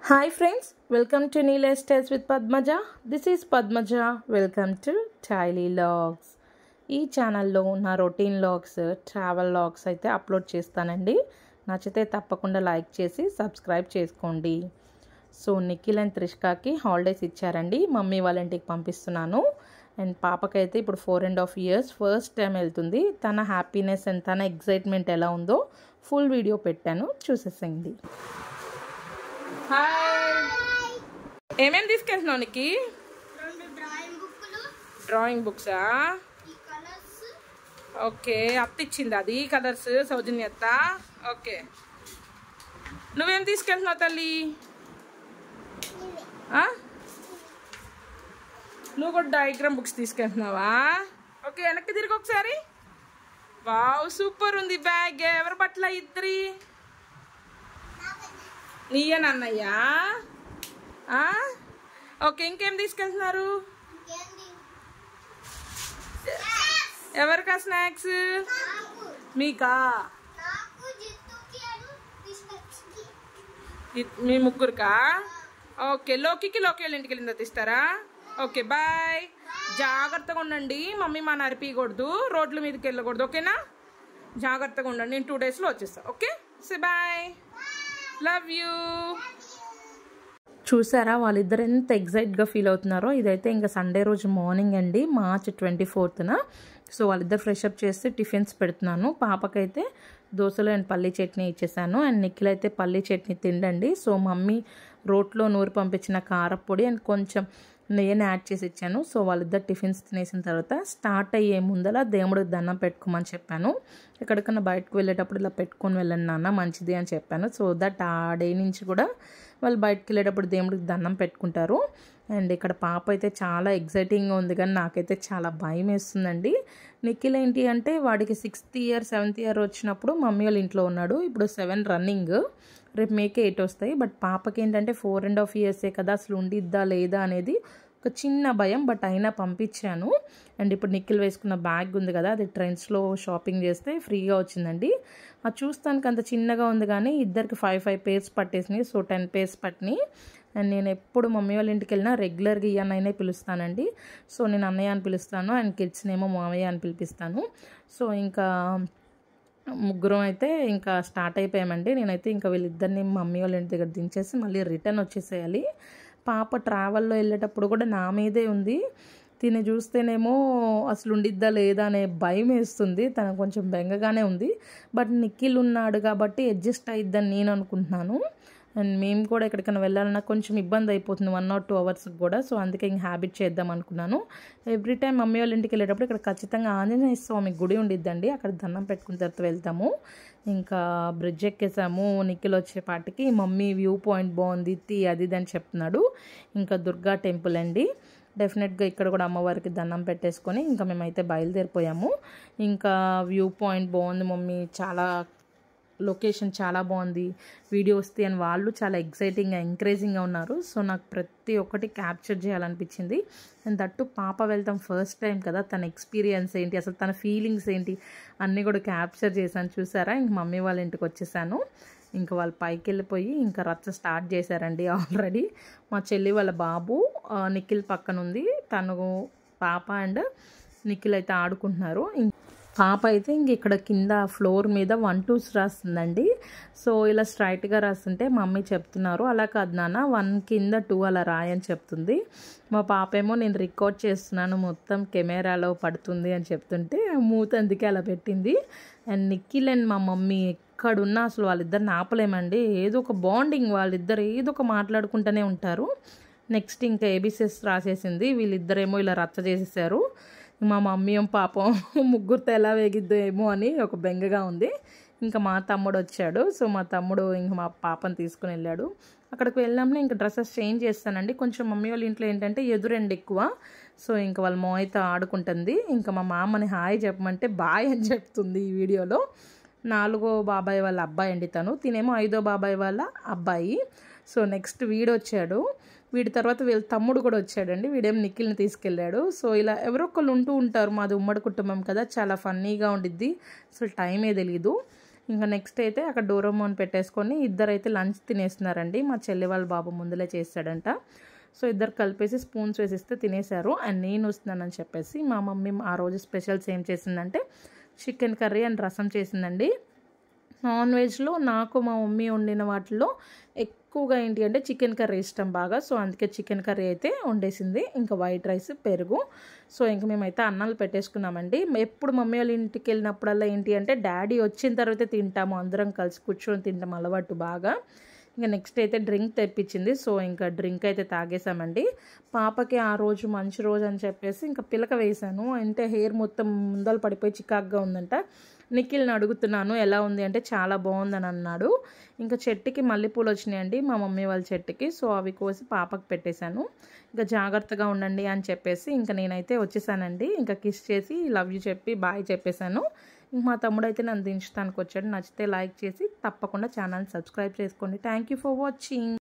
Hi friends welcome to నీలే styles with Padmaja this is Padmaja welcome to daily vlogs ఈ ఛానల్లో నా రొటీన్ లాగ్స్ ట్రావెల్ లాగ్స్ అయితే upload చేస్తానండి నచ్చితే తప్పకుండా లైక్ చేసి సబ్స్క్రైబ్ చేసుకోండి సో నిఖిల్ అండ్ త్రిష్కాకి హాలిడేస్ ఇచ్చారండి మమ్మీ వాళ్ళ ఇంటికి పంపిస్తున్నాను అండ్ పాపకైతే ఇప్పుడు four and half years first time వెళ్తుంది తన హ్యాపీనెస్ అండ్ తన ఎగ్జైట్మెంట్ ఎలా ఉందో ఫుల్ వీడియో పెట్టాను చూసేసేయండి హాయ్ ఏమేమి తీసుకెళ్తున్నావు నీకు రెండు డ్రాయింగ్ బుక్లు డ్రాయింగ్ బుక్సా ఈ కలర్స్ ఓకే అత్త ఇచ్చింది అది కలర్స్ సౌజన్య అత్త ఓకే నువ్వేం తీసుకెళ్తున్నావు తల్లి ఇవి ఆ? నువ్వు కూడా డయాగ్రామ్ బుక్స్ తీసుకెళ్తున్నావా ఓకే వెనక్కి తిరిగి ఒకసారి వావ్ సూపర్ ఉంది బ్యాగ్ ఎవరి బట్టల ఇద్దరి నీయనన్నయ్యా ఆ? ఓకే ఇంకేం తీసుకెళ్తున్నారు ఇంకేంది ఎవరికా స్నాక్స్ నాకు మీకా నాకు జిత్తుకి అను బిస్కెట్స్కి ఇ- మీ ముగ్గురుకా ఓకే లోకికి లోకి వెళ్ళి ఇంటికి వెళ్ళిందా తీస్తారా ఓకే బాయ్ జాగ్రత్తగా ఉండండి మమ్మీ మా నరిపియకూడదు రోడ్ల మీదకి వెళ్ళకూడదు ఓకేనా జాగ్రత్తగా ఉండండి నేను టూ డేస్లో వచ్చేస్తా okay say bye love you చూసారా వాళ్ళిద్దరు ఎంత ఎగ్జైట్గా ఫీల్ అవుతున్నారో ఇదైతే ఇంకా సండే రోజు మార్నింగ్ అండి మార్చ్ ట్వంటీ ఫోర్త్న సో వాళ్ళిద్దరు ఫ్రెష్ అప్ చేసి టిఫిన్స్ పెడుతున్నాను పాపకైతే దోశలు అండ్ పల్లీ చట్నీ ఇచ్చేసాను అండ్ నిఖిల్ అయితే పల్లీ చట్నీ తిండండి సో మమ్మీ రోట్లో నూరు పంపించిన కారపొడి అండ్ కొంచెం నెయ్యిని యాడ్ చేసి ఇచ్చాను సో వాళ్ళిద్దరు టిఫిన్స్ తినేసిన తర్వాత స్టార్ట్ అయ్యే ముందర దేవుడికి దండం పెట్టుకోమని చెప్పాను ఎక్కడికన్నా బయటకు వెళ్ళేటప్పుడు ఇలా పెట్టుకొని వెళ్ళండి నాన్న మంచిది అని చెప్పాను సో దట్ ఆ డే నుంచి కూడా వాళ్ళు బయటకు వెళ్ళేటప్పుడు దేవుడికి దండం పెట్టుకుంటారు అండ్ ఇక్కడ పాప అయితే చాలా ఎగ్జైటింగ్గా ఉంది కానీ నాకైతే చాలా భయం వేస్తుందండి నిఖిల్ ఏంటి అంటే వాడికి సిక్స్త్ ఇయర్ సెవెంత్ ఇయర్ వచ్చినప్పుడు మమ్మీ వాళ్ళ ఇంట్లో ఉన్నాడు ఇప్పుడు సెవెన్ రన్నింగ్ రేపు మేకే ఎయిట్ వస్తాయి బట్ పాపకి ఏంటంటే ఫోర్ అండ్ హాఫ్ ఇయర్సే కదా అసలు ఉండిద్దా లేదా అనేది ఒక చిన్న భయం బట్ అయినా పంపించాను అండ్ ఇప్పుడు నిఖిల్ వేసుకున్న బ్యాగ్ ఉంది కదా అది ట్రెండ్స్లో షాపింగ్ చేస్తే ఫ్రీగా వచ్చిందండి అది చూస్తానికి అంత చిన్నగా ఉంది కానీ ఇద్దరికి ఫైవ్ ఫైవ్ పేర్స్ పట్టేసినాయి సో టెన్ పేర్స్ పట్టినాయి అండ్ నేను ఎప్పుడు మమ్మీ వాళ్ళ ఇంటికి వెళ్ళినా రెగ్యులర్గా ఈ అన్నయ్యనే పిలుస్తానండి సో నేను అన్నయ్య అని పిలుస్తాను అండ్ కిడ్స్నేమో మామయ్య అని పిలిపిస్తాను సో ఇంకా ముగ్గురం అయితే ఇంకా స్టార్ట్ అయిపోయామండి నేనైతే ఇంకా వీళ్ళిద్దరిని మమ్మీ వాళ్ళ ఇంటి దగ్గర దించేసి మళ్ళీ రిటర్న్ వచ్చేసేయాలి పాప ట్రావెల్లో వెళ్ళేటప్పుడు కూడా నా మీదే ఉంది తిని చూస్తేనేమో అసలు ఉండిద్దా లేదా అనే భయం వేస్తుంది తనకు కొంచెం బెంగగానే ఉంది బట్ నిఖిల్ ఉన్నాడు కాబట్టి అడ్జస్ట్ అయిద్దని నేను అనుకుంటున్నాను అండ్ మేము కూడా ఎక్కడికైనా వెళ్ళాలన్నా కొంచెం ఇబ్బంది అయిపోతుంది వన్ ఆర్ టూ అవర్స్కి కూడా సో అందుకే ఇంక హ్యాబిట్ చేద్దాం అనుకున్నాను ఎవ్రీ టైం మమ్మీ వాళ్ళ ఇంటికి వెళ్ళేటప్పుడు ఇక్కడ ఖచ్చితంగా ఆంజనేయ స్వామి గుడి ఉండిద్దండి అక్కడ దండం పెట్టుకున్న తర్వాత వెళ్తాము ఇంకా బ్రిడ్జ్ ఎక్కేసాము నిఖిల్ వచ్చేపాటికి మమ్మీ వ్యూ పాయింట్ బాగుంది తీ అది ఇది అని చెప్తున్నాడు ఇంకా దుర్గా టెంపుల్ అండి డెఫినెట్గా ఇక్కడ కూడా అమ్మవారికి దండం పెట్టేసుకొని ఇంకా మేమైతే బయలుదేరిపోయాము ఇంకా వ్యూ పాయింట్ బాగుంది మమ్మీ చాలా లొకేషన్ చాలా బాగుంది వీడియో వస్తే అని వాళ్ళు చాలా ఎగ్జైటింగ్గా ఎంకరేజింగ్గా ఉన్నారు సో నాకు ప్రతి ఒక్కటి క్యాప్చర్ చేయాలనిపించింది అండ్ దట్టు పాప వెళ్తాం ఫస్ట్ టైం కదా తన ఎక్స్పీరియన్స్ ఏంటి అసలు తన ఫీలింగ్స్ ఏంటి అన్నీ కూడా క్యాప్చర్ చేశాను చూసారా ఇంక మమ్మీ వాళ్ళ ఇంటికి వచ్చేసాను ఇంకా వాళ్ళు పైకి వెళ్ళిపోయి ఇంకా రచ్చ స్టార్ట్ చేశారండి ఆల్రెడీ మా చెల్లి వాళ్ళ బాబు ఆ, నిఖిల్ పక్కన ఉంది తను పాప అండ్ నిఖిల్ అయితే ఆడుకుంటున్నారు ఇం- పాప అయితే ఇంక ఇక్కడ కింద ఫ్లోర్ మీద వన్ టూస్ రాస్తుందండి సో ఇలా స్ట్రైట్గా రాస్తుంటే మమ్మీ చెప్తున్నారు అలా కాదు నాన్న వన్ కింద టూ అలా రాయని చెప్తుంది మా పాప ఏమో నేను రికార్డ్ చేస్తున్నాను మొత్తం కెమెరాలో పడుతుంది అని చెప్తుంటే మూత అందుకే అలా పెట్టింది అండ్ నిఖిల్ అండ్ మా మమ్మీ ఎక్కడున్నా అసలు వాళ్ళిద్దరిని ఆపలేమండి ఏదో ఒక బాండింగ్ వాళ్ళిద్దరు ఏదో ఒక మాట్లాడుకుంటూనే ఉంటారు నెక్స్ట్ ఇంకా ఏబిసిఎస్ రాసేసింది వీళ్ళిద్దరేమో ఇలా రచ్చ చేసేసారు మా మమ్మీ ఏం పాపం ముగ్గురితో ఎలా వేగిద్దో ఏమో అని ఒక బెంగగా ఉంది ఇంకా మా తమ్ముడు వచ్చాడు సో మా తమ్ముడు ఇంక మా పాపని తీసుకుని వెళ్ళాడు అక్కడికి వెళ్ళాము ఇంకా డ్రెస్సెస్ చేంజ్ చేస్తానండి కొంచెం మమ్మీ వాళ్ళ ఇంట్లో ఏంటంటే ఎదురెండు ఎక్కువ సో ఇంకా వాళ్ళ మోయితో ఆడుకుంటుంది ఇంకా మా మామని హాయ్ చెప్పమంటే బాయ్ అని చెప్తుంది ఈ వీడియోలో నాలుగో బాబాయ్ వాళ్ళ అబ్బాయి అండి తను తినేమో ఐదో బాబాయ్ వాళ్ళ అబ్బాయి సో నెక్స్ట్ వీడు వచ్చాడు వీడి తర్వాత వీళ్ళ తమ్ముడు కూడా వచ్చాడండి వీడేం నిఖిల్ని తీసుకెళ్ళాడు సో ఇలా ఎవరో ఒకళ్ళు ఉంటూ ఉంటారు మాది ఉమ్మడి కుటుంబం కదా చాలా ఫన్నీగా ఉండిద్ది అసలు టైమే తెలీదు ఇంకా నెక్స్ట్ అయితే అక్కడ డోరోమోన్ పెట్టేసుకొని ఇద్దరు అయితే లంచ్ తినేస్తున్నారండి మా చెల్లి వాళ్ళ బాబు ముందులే చేస్తాడంట సో ఇద్దరు కలిపేసి స్పూన్స్ వేసిస్తే తినేశారు అండ్ నేను వస్తున్నానని చెప్పేసి మా మమ్మీ ఆ రోజు స్పెషల్స్ ఏం చేసిందంటే చికెన్ కర్రీ అండ్ రసం చేసిందండి నాన్ వెజ్లో నాకు మా మమ్మీ వండిన వాటిలో ఎక్కువగా ఏంటి అంటే చికెన్ కర్రీ ఇష్టం బాగా సో అందుకే చికెన్ కర్రీ అయితే వండేసింది ఇంకా వైట్ రైస్ పెరుగు సో ఇంక మేమైతే అన్నాలు పెట్టేసుకున్నామండి ఎప్పుడు మమ్మీ వాళ్ళ ఇంటికి వెళ్ళినప్పుడల్లా ఏంటి అంటే డాడీ వచ్చిన తర్వాత తింటాము అందరం కలిసి కూర్చొని తింటాం అలవాటు బాగా ఇంకా నెక్స్ట్ అయితే డ్రింక్ తెప్పించింది సో ఇంకా డ్రింక్ అయితే తాగేసామండి పాపకి ఆ రోజు మంచి రోజు అని చెప్పేసి ఇంకా పిలక వేసాను అంటే హెయిర్ మొత్తం ముందలు పడిపోయి చికాగ్గా ఉందంట నిఖిల్ని అడుగుతున్నాను ఎలా ఉంది అంటే చాలా బాగుందని అన్నాడు ఇంకా చెట్టుకి మల్లెపూలు వచ్చినాయండి మా మమ్మీ వాళ్ళ చెట్టుకి సో అవి కోసి పాపకు పెట్టేశాను ఇంకా జాగ్రత్తగా ఉండండి అని చెప్పేసి ఇంకా నేనైతే వచ్చేసానండి ఇంకా కిస్ చేసి లవ్ యూ చెప్పి బాయ్ చెప్పేశాను ఇంక మా తమ్ముడు అయితే నన్ను దించడానికి వచ్చాడు నచ్చితే లైక్ చేసి తప్పకుండా ఛానల్ సబ్స్క్రైబ్ చేసుకోండి థ్యాంక్ యూ ఫర్ వాచింగ్